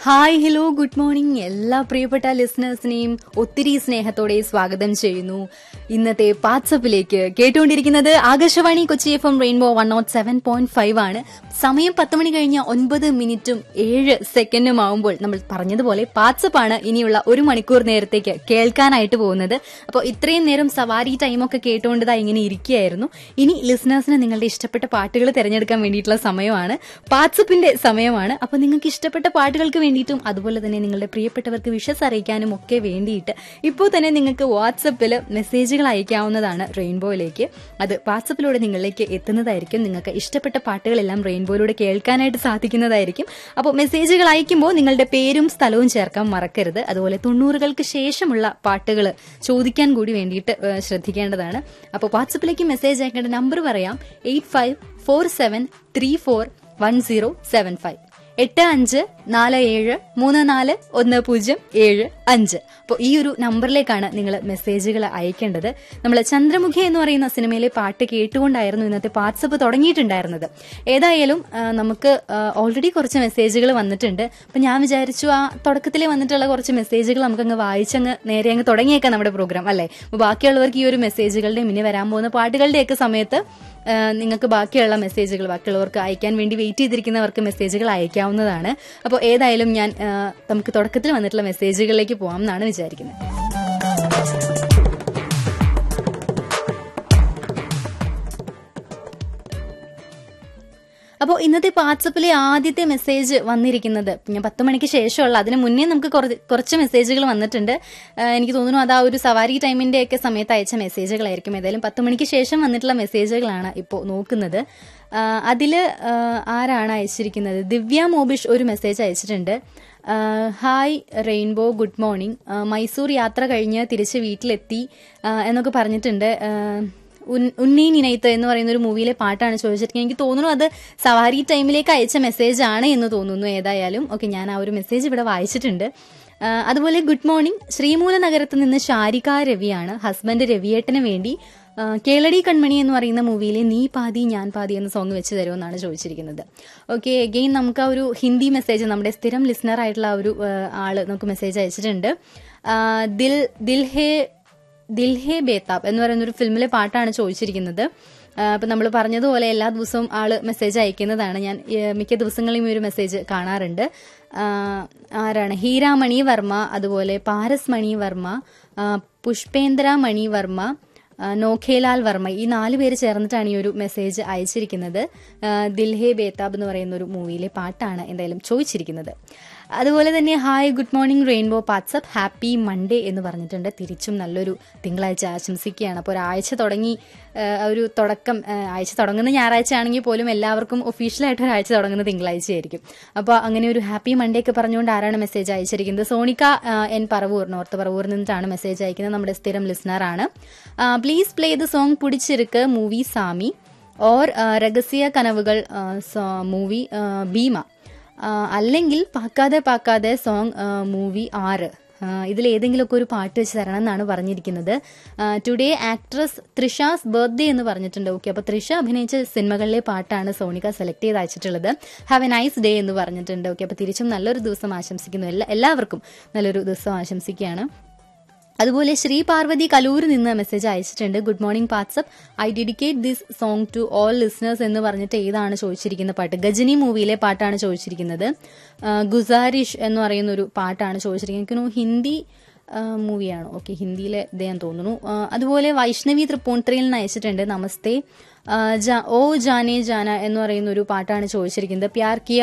hi hello good morning എല്ലാ പ്രിയപ്പെട്ട ലിസണേഴ്സിനെയും ഒത്തിരി സ്നേഹത്തോടെ സ്വാഗതം ചെയ്യുന്നു ഇന്നത്തെ വാട്സപ്പിലേക്ക് കേട്ടുകൊണ്ടിരിക്കുന്നത് Akashvani Kochi F M rainbow one nought seven point five ആണ് സമയം പത്ത് മണി കഴിഞ്ഞ ഒൻപത് മിനിറ്റും ഏഴ് സെക്കൻഡും ആവുമ്പോൾ നമ്മൾ പറഞ്ഞതുപോലെ വാട്സപ്പാണ് ഇനിയുള്ള ഒരു മണിക്കൂർ നേരത്തേക്ക് കേൾക്കാനായിട്ട് പോകുന്നത് അപ്പോൾ ഇത്രയും നേരം സവാരി ടൈമൊക്കെ കേട്ടുകൊണ്ടതാ ഇങ്ങനെ ഇരിക്കുകയായിരുന്നു ഇനി ലിസണേഴ്സിന് നിങ്ങളുടെ ഇഷ്ടപ്പെട്ട പാട്ടുകൾ തിരഞ്ഞെടുക്കാൻ വേണ്ടിയിട്ടുള്ള സമയമാണ് വാട്സപ്പിന്റെ സമയമാണ് അപ്പോൾ നിങ്ങൾക്ക് ഇഷ്ടപ്പെട്ട പാട്ടുകൾക്ക് വേണ്ടിയിട്ടും അതുപോലെ തന്നെ നിങ്ങളുടെ പ്രിയപ്പെട്ടവർക്ക് വിഷസ് അറിയിക്കാനും ഒക്കെ വേണ്ടിയിട്ട് ഇപ്പോൾ തന്നെ നിങ്ങൾക്ക് വാട്സപ്പിൽ മെസ്സേജുകൾ അയക്കാവുന്നതാണ് റെയിൻബോയിലേക്ക് അത് വാട്സപ്പിലൂടെ നിങ്ങളിലേക്ക് എത്തുന്നതായിരിക്കും നിങ്ങൾക്ക് ഇഷ്ടപ്പെട്ട പാട്ടുകളെല്ലാം റെയിൻബോയിലൂടെ കേൾക്കാനായിട്ട് സാധിക്കുന്നതായിരിക്കും അപ്പോൾ മെസ്സേജുകൾ അയക്കുമ്പോൾ നിങ്ങളുടെ പേരും സ്ഥലവും ചേർക്കാൻ മറക്കരുത് അതുപോലെ തൊണ്ണൂറുകൾക്ക് ശേഷമുള്ള പാട്ടുകൾ ചോദിക്കാൻ കൂടി വേണ്ടിയിട്ട് ഏഹ്, ശ്രദ്ധിക്കേണ്ടതാണ് അപ്പോൾ വാട്സപ്പിലേക്ക് മെസ്സേജ് അയക്കേണ്ട നമ്പർ പറയാം eight five four seven three four one zero seven five എട്ട് അഞ്ച് നാല് ഏഴ് മൂന്ന് നാല് ഒന്ന് പൂജ്യം ഏഴ് അഞ്ച് അപ്പോൾ ഈ ഒരു നമ്പറിലേക്കാണ് നിങ്ങൾ മെസ്സേജുകൾ അയക്കേണ്ടത് നമ്മൾ ചന്ദ്രമുഖി എന്ന് പറയുന്ന സിനിമയിലെ പാട്ട് കേട്ടുകൊണ്ടായിരുന്നു ഇന്നത്തെ വാട്സപ്പ് തുടങ്ങിയിട്ടുണ്ടായിരുന്നത് ഏതായാലും ആ, നമുക്ക് ഓൾറെഡി കുറച്ച് മെസ്സേജുകൾ വന്നിട്ടുണ്ട് അപ്പം ഞാൻ വിചാരിച്ചു ആ തുടക്കത്തിൽ വന്നിട്ടുള്ള കുറച്ച് മെസ്സേജുകൾ നമുക്കങ്ങ് വായിച്ചങ്ങ് നേരെ അങ്ങ് തുടങ്ങിയേക്കാം നമ്മുടെ പ്രോഗ്രാം അല്ലേ അപ്പോൾ ബാക്കിയുള്ളവർക്ക് ഈ ഒരു മെസ്സേജുകളുടെയും ഇനി വരാൻ പോകുന്ന പാട്ടുകളുടെയൊക്കെ സമയത്ത് ആ, നിങ്ങൾക്ക് ബാക്കിയുള്ള മെസ്സേജുകൾ ബാക്കിയുള്ളവർക്ക് അയക്കാൻ വേണ്ടി വെയിറ്റ് ചെയ്തിരിക്കുന്നവർക്ക് മെസ്സേജുകൾ അയക്കാവുന്നതാണ് അപ്പോൾ ഏതായാലും ഞാൻ ആ, നമുക്ക് തുടക്കത്തിൽ വന്നിട്ടുള്ള മെസ്സേജുകളിലേക്ക് പോകാം എന്നാണ് വിചാരിക്കുന്നത് അപ്പോൾ ഇന്നത്തെ വാട്സപ്പിലെ ആദ്യത്തെ മെസ്സേജ് വന്നിരിക്കുന്നത് ഞാൻ പത്ത് മണിക്ക് ശേഷമുള്ള അതിന് മുന്നേ നമുക്ക് കുറച്ച് കുറച്ച് മെസ്സേജുകൾ വന്നിട്ടുണ്ട് ആ, എനിക്ക് തോന്നുന്നു അത് ആ ഒരു സവാരി ടൈമിന്റെ ഒക്കെ സമയത്ത് അയച്ച മെസ്സേജുകളായിരിക്കും ഏതായാലും പത്ത് മണിക്ക് ശേഷം വന്നിട്ടുള്ള മെസ്സേജുകളാണ് ഇപ്പോൾ നോക്കുന്നത് ആ, അതില് ആ, ആരാണ് അയച്ചിരിക്കുന്നത് ദിവ്യ മോബിഷ് ഒരു മെസ്സേജ് അയച്ചിട്ടുണ്ട് ആ, ഹായ് റെയിൻബോ ഗുഡ് മോർണിംഗ് ആ, മൈസൂർ യാത്ര കഴിഞ്ഞ് തിരിച്ച് വീട്ടിലെത്തി ആ, എന്നൊക്കെ പറഞ്ഞിട്ടുണ്ട് ആ, ഉൻ- ഉണ്ണി നിനൈത്ത് എന്ന് പറയുന്ന ഒരു മൂവിയിലെ പാട്ടാണ് ചോദിച്ചിരിക്കുന്നത് എനിക്ക് തോന്നുന്നു അത് സവാരി ടൈമിലേക്ക് അയച്ച മെസ്സേജ് ആണ് എന്ന് തോന്നുന്നു ഏതായാലും ഓക്കെ ഞാൻ ആ ഒരു മെസ്സേജ് ഇവിടെ വായിച്ചിട്ടുണ്ട് ആ, അതുപോലെ ഗുഡ് മോർണിംഗ് ശ്രീമൂല നഗരത്ത് നിന്ന് ഷാരിക രവിയാണ് ഹസ്ബൻഡ് രവിയേട്ടന് വേണ്ടി ആ, കേളടി കൺമണി എന്ന് പറയുന്ന മൂവിയിലെ നീ പാതി ഞാൻ പാതി എന്ന സോങ് വെച്ച് തരുമെന്നാണ് ചോദിച്ചിരിക്കുന്നത് ഓക്കെ അഗെയിൻ നമുക്ക് ആ ഒരു ഹിന്ദി മെസ്സേജ് നമ്മുടെ സ്ഥിരം ലിസണർ ആയിട്ടുള്ള ആ ഒരു ആ, ആള് നമുക്ക് മെസ്സേജ് അയച്ചിട്ടുണ്ട് ആ, ദിൽ ദിൽ ഹേ ദിൽ ഹേ ബേതാബ് എന്ന് പറയുന്ന ഒരു ഫിലിമിലെ പാട്ടാണ് ചോദിച്ചിരിക്കുന്നത് അപ്പം നമ്മൾ പറഞ്ഞതുപോലെ എല്ലാ ദിവസവും ആള് മെസ്സേജ് അയക്കുന്നതാണ് ഞാൻ ഏ, മിക്ക ദിവസങ്ങളിലും ഈ ഒരു മെസ്സേജ് കാണാറുണ്ട് ആ, ആരാണ് ഹീരാമണി വർമ്മ അതുപോലെ പാരസ് മണി വർമ്മ ആ, പുഷ്പേന്ദ്ര മണി വർമ്മ ആ, നോഖേലാൽ വർമ്മ ഈ നാല് പേര് ചേർന്നിട്ടാണ് ഈ ഒരു മെസ്സേജ് അയച്ചിരിക്കുന്നത് ആ, ദിൽ ഹേ ബേതാബ് എന്ന് പറയുന്ന ഒരു മൂവിയിലെ പാട്ടാണ് എന്തായാലും ചോദിച്ചിരിക്കുന്നത് അതുപോലെ തന്നെ hi good morning rainbow WhatsApp happy Monday എന്ന് പറഞ്ഞിട്ടുണ്ട് തിരിച്ചും നല്ലൊരു തിങ്കളാഴ്ച ആശംസിക്കുകയാണ് അപ്പോൾ ഒരാഴ്ച തുടങ്ങി ആ, ഒരു തുടക്കം ആ, ആഴ്ച തുടങ്ങുന്ന ഞായറാഴ്ച ആണെങ്കിൽ പോലും എല്ലാവർക്കും ഒഫീഷ്യലായിട്ട് ഒരാഴ്ച തുടങ്ങുന്ന തിങ്കളാഴ്ച ആയിരിക്കും അപ്പോൾ അങ്ങനെ ഒരു ഹാപ്പി മൺഡേ ഒക്കെ പറഞ്ഞുകൊണ്ട് ആരാണ് മെസ്സേജ് അയച്ചിരിക്കുന്നത് സോണിക്ക ആ, എൻ പറവൂർ നോർത്ത് പറവൂരിൽ നിന്നിട്ടാണ് മെസ്സേജ് അയക്കുന്നത് നമ്മുടെ സ്ഥിരം ലിസണറാണ് please play the song Pidichirukku movie Saamy or ah, Rahasya കനവുകൾ മൂവി ഭീമ ആ, അല്ലെങ്കിൽ പാക്കാതെ പാക്കാതെ സോങ് മൂവി ആറ് ഇതിൽ ഏതെങ്കിലുമൊക്കെ ഒരു പാട്ട് വെച്ച് തരണം എന്നാണ് പറഞ്ഞിരിക്കുന്നത് ടുഡേ ആക്ട്രസ് തൃഷാസ് ബർത്ത്ഡേ എന്ന് പറഞ്ഞിട്ടുണ്ട് ഓക്കെ അപ്പോൾ തൃഷ അഭിനയിച്ച സിനിമകളിലെ പാട്ടാണ് സോണിക സെലക്ട് ചെയ്ത് അയച്ചിട്ടുള്ളത് ഹാവ് എ നൈസ് ഡേ എന്ന് പറഞ്ഞിട്ടുണ്ട് ഓക്കെ അപ്പോൾ തിരിച്ചും നല്ലൊരു ദിവസം ആശംസിക്കുന്നു എല്ലാ എല്ലാവർക്കും നല്ലൊരു ദിവസം ആശംസിക്കുകയാണ് അതുപോലെ ശ്രീ പാർവതി കലൂരിൽ നിന്ന് മെസ്സേജ് അയച്ചിട്ടുണ്ട് good morning WhatsApp I dedicate this song to all listeners എന്ന് പറഞ്ഞിട്ട് ഏതാണ് ചോദിച്ചിരിക്കുന്ന പാട്ട് ഗജനി മൂവിയിലെ പാട്ടാണ് ചോദിച്ചിരിക്കുന്നത് ആ, ഗുസാരിഷ് എന്ന് പറയുന്ന ഒരു പാട്ടാണ് ചോദിച്ചിരിക്കുന്നത് എനിക്ക് തോന്നുന്നു ഹിന്ദി മൂവിയാണ് ഓക്കെ ഹിന്ദിയിലെ ഇത് ഞാൻ തോന്നുന്നു ആ, അതുപോലെ വൈഷ്ണവി തൃപ്പൂണിത്രയിൽ നിന്ന് അയച്ചിട്ടുണ്ട് നമസ്തേ ആ, ജാ- ഓ ജാനേ ജാന എന്ന് പറയുന്ന ഒരു പാട്ടാണ് ചോദിച്ചിരിക്കുന്നത് പ്യാർ കിയ